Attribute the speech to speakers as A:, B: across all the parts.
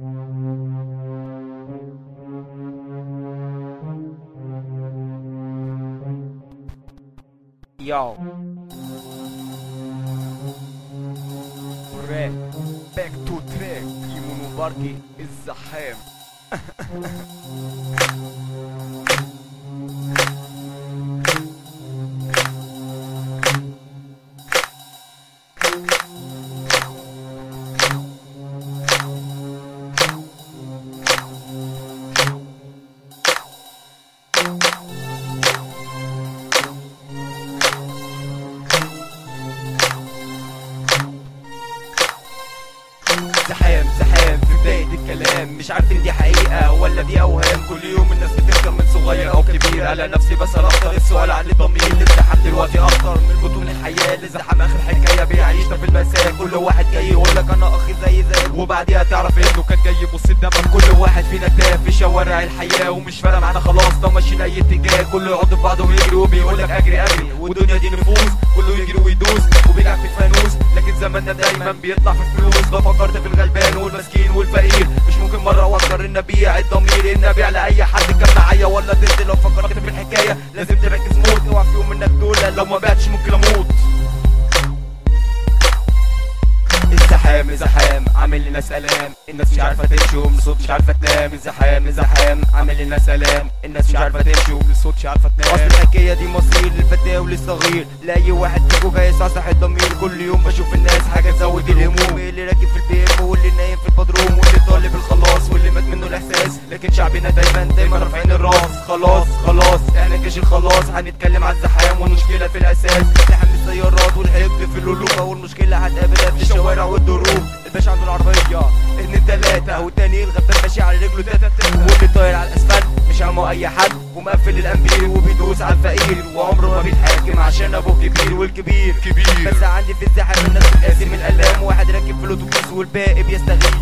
A: Yo. Track. Back to track. إيمون وباركي الزحام. زحام زحام في بداية الكلام مش عارف ان دي حقيقة ولا دي اوهام كل يوم الناس بتفهم من صغير او كبير على نفسي بسأل اكتر السؤال عن الضمير الازدحام دلوقتي اكتر من بطول الحياة الازدحام اخر حكاية بيعيشنا في المساء كل واحد جاي يقول لك انا اخي زي زيك وبعديها تعرف انه كان جاي يبص الدم كل واحد فينا تاه في شوارع الحياة ومش فارقة معانا خلاص لو ماشيين اي اتجاه كله يقعد في بعضه ويجري وبيقول لك اجري اجري والدنيا دي نفوس كله يجري ويدوس وبيلعب في الفانوس لكن زماننا دايما بيطلع في الفلوس لو فكرت في الغلبان والمسكين والفقير مش ممكن مرة افكر ان ابيع الضمير ان ابيع لاي حد كان معايا ولا ضد لو فكرت في الحكاية لازم تركز موت اوعى في يوم منك دول لو ما بعتش ممكن اموت الزحام الزحام عامل لنا سلام الناس مش عارفه تمشي ومن الصوت مش عارفه تنام الزحام الزحام عامل لنا سلام الناس مش عارفه تمشي ومن الصوت مش عارفه تنام اصل الحكايه دي مصير للفتاه وللصغير لاي واحد فيكو جاي يصحصح الضمير كل يوم بشوف الناس حاجه تزود الهموم اللي راكب في البي ام واللي نايم في البدروم واللي طالب الخلاص واللي مات منه الاحساس لكن شعبنا دايما دايما رافعين الراس خلاص خلاص احنا جيش الخلاص هنتكلم عن الزحام والمشكله في الاساس زحام السيارات والحقد في القلوب والمشكله هتقابلها في الشوارع والدروب الباشا عنده العربيه اتنين تلاته والتاني الغدار ماشي على رجله تاتا واللي طاير على الاسفلت مش همه اي حد ومقفل الانبير وبيدوس على الفقير وعمره ما بيتحاكم عشان ابوه كبير والكبير كبير بس عندي في الزحام الناس بتقاسم الالام واحد راكب في الاتوبيس والباقي بيستغل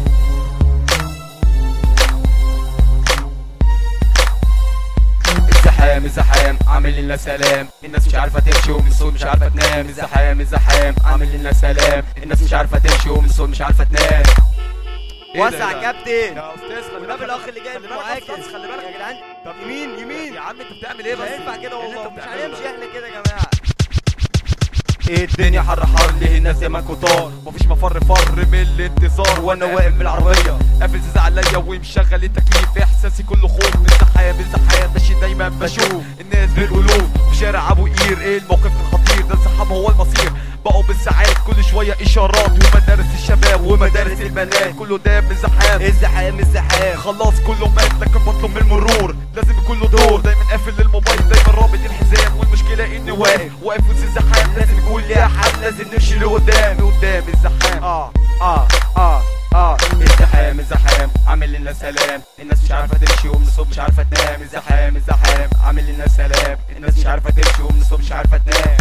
A: الزحام الزحام عامل لنا سلام الناس مش عارفه تمشي ومن الصوت مش عارفه تنام الزحام الزحام عامل لنا سلام الناس مش عارفه تمشي ومن الصوت مش عارفه تنام وسع يا كابتن
B: يا استاذ خلي
A: والنبي
B: بالك
A: الاخ اللي جاي
B: خلي بالك
A: معاكس
B: بس خلي بالك
A: يا جدعان
B: طب
A: يمين يمين
B: يا عم انت بتعمل ايه
A: مش
B: بس
A: هينفع كده
B: إيه اللي
A: والله
B: انت
A: مش
B: بتعمله
A: هنمشي
B: ده؟
A: احنا كده يا جماعه ايه الدنيا حر حر ليه الناس ياما كتار
B: مفيش مفر فر من الانتصار
A: وانا واقف بالعربيه
B: قافل زيز عليا ومشغل التكييف احساسي كله خوف من الزحام الزحام ماشي دايما بشوف الناس بالقلوب في شارع ابو قير ايه الموقف كان خطير ده الزحام هو المصير بقوا بالساعات كل شويه اشارات ومدارس الشباب ومدارس البنات كله دام من زحام
A: الزحام الزحام
B: خلاص كله مات لكن بطلب من المرور لازم يكون له دور دايما قافل للموبايل دايما رابط الحزام والمشكله اني واقف واقف وسط الزحام لازم يكون ليها حل لازم نمشي لقدام لقدام الزحام
A: اه اه اه اه الزحام الزحام عامل لنا سلام الناس مش عارفه تمشي ومن الصوت مش عارفه تنام الزحام الزحام عامل لنا سلام الناس مش عارفه تمشي ومن الصوت مش عارفه تنام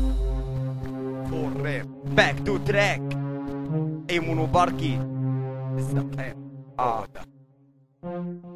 A: فور راب باك تو تراك ايمون وباركي الزحام اه